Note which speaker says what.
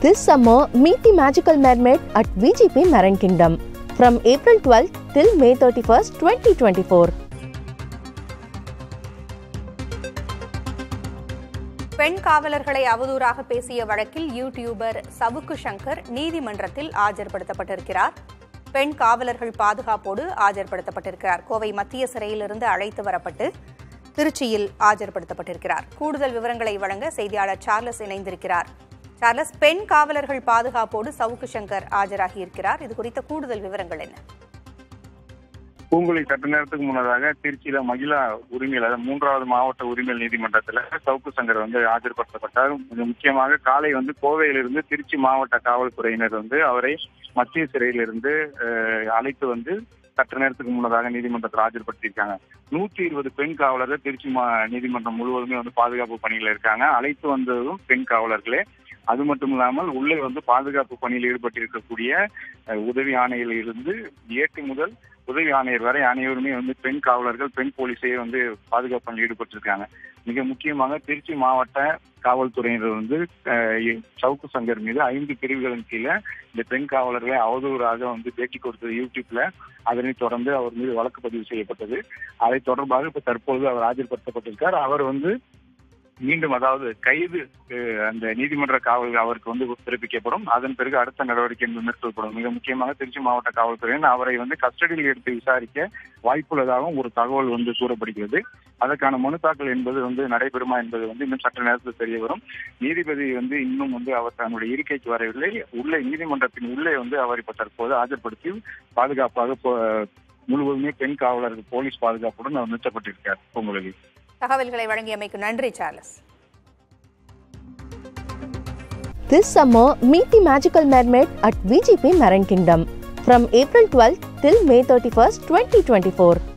Speaker 1: This summer, meet the magical mermaid at VGP Marine Kingdom from April 12th till May 31st, 2024.
Speaker 2: பெண் காவலர்களை அவதூறாக பேசிய வழக்கில் YouTuber சவுக்கு சங்கர் நீதிமன்றத்தில் ஆஜர்படுத்தப்பட்டிருக்கிறார் பெண் காவலர்கள் பாதுகாப்போடு ஆஜர்படுத்தப்பட்டிருக்கிறார் கோவை மத்திய சிறையிலிருந்து அழைத்து வரப்பட்டு திருச்சியில் ஆஜர்படுத்தப்பட்டிருக்கிறார் கூடுதல் விவரங்களை வழங்க செய்தியாளர் சார்லஸ் இணைந்திருக்கிறார் சார்லஸ் பெண் காவலர்கள் பாதுகாப்போடு சவுக்கு சங்கர் ஆஜராகியிருக்கிறார் இது குறித்த கூடுதல் விவரங்கள் என்ன
Speaker 3: பூங்குழி சற்று நேரத்துக்கு முன்னதாக திருச்சியில மகிழா உரிமையில் அதாவது மூன்றாவது மாவட்ட உரிமையல் நீதிமன்றத்துல சவுக்கு சங்கர் வந்து ஆஜர்படுத்தப்பட்டார் மிக முக்கியமாக காலை வந்து கோவையிலிருந்து திருச்சி மாவட்ட காவல்துறையினர் வந்து அவரை மத்திய சிறையிலிருந்து அஹ், அழைத்து வந்து சற்று நேரத்துக்கு முன்னதாக நீதிமன்றத்தில் ஆஜர்படுத்தியிருக்காங்க நூத்தி இருபது பெண் காவலர்கள் திருச்சி மா நீதிமன்றம் முழுவதுமே வந்து பாதுகாப்பு பணியில இருக்காங்க அழைத்து வந்ததும் பெண் காவலர்களே அது மட்டும் இல்லாமல் உள்ளே வந்து பாதுகாப்பு பணியில் ஈடுபட்டிருக்கக்கூடிய அஹ், உதவி ஆணையில் இருந்து ஏட்டு முதல் உதவி ஆணையர் வரை அனைவருமே வந்து பெண் காவலர்கள் பெண் போலீஸே வந்து பாதுகாப்பு பணியில் ஈடுபட்டிருக்காங்க மிக முக்கியமாக திருச்சி மாவட்ட காவல்துறையினர் வந்து அஹ், சவுக்கு சங்கர் மீது ஐந்து பிரிவுகளின் கீழே இந்த பெண் காவலர்களை அவதூறாக வந்து பேட்டி கொடுத்தது யூடியூப்ல அதனைத் தொடர்ந்து அவர் மீது வழக்கு பதிவு செய்யப்பட்டது அதை தொடர்பாக இப்ப தற்போது அவர் ஆஜர்படுத்தப்பட்டிருக்கார் அவர் வந்து மீண்டும் அதாவது கைது அஹ், அந்த நீதிமன்ற காவல் அவருக்கு வந்து பிறப்பிக்கப்படும் அதன் பிறகு அடுத்த நடவடிக்கை என்பது மேற்கொள்ளப்படும் மிக முக்கியமாக திருச்சி மாவட்ட காவல்துறையினர் அவரை வந்து கஸ்டடியில் எடுத்து விசாரிக்க வாய்ப்புள்ளதாகவும் ஒரு தகவல் வந்து கூறப்படுகிறது அதற்கான மனு தாக்கல் என்பது வந்து நடைபெறுமா என்பது வந்து இன்னும் சற்று நேரத்தில் தெரிய வரும் நீதிபதி வந்து இன்னும் வந்து அவர் தன்னுடைய இருக்கைக்கு வரவில்லை உள்ளே நீதிமன்றத்தின் உள்ளே வந்து அவர் இப்ப தற்போது ஆஜர்படுத்தி பாதுகாப்பாக போ- முழுவதுமே பெண் காவலர்கள் போலீஸ் பாதுகாப்புடன் அவர் நிறுத்தப்பட்டிருக்கார் பொங்கலில்
Speaker 2: தகவல்களை வழங்கியமைக்கு நன்றி Charles
Speaker 1: This summer, meet the magical mermaid at VGP Marine Kingdom from April 12th till May 31st, 2024.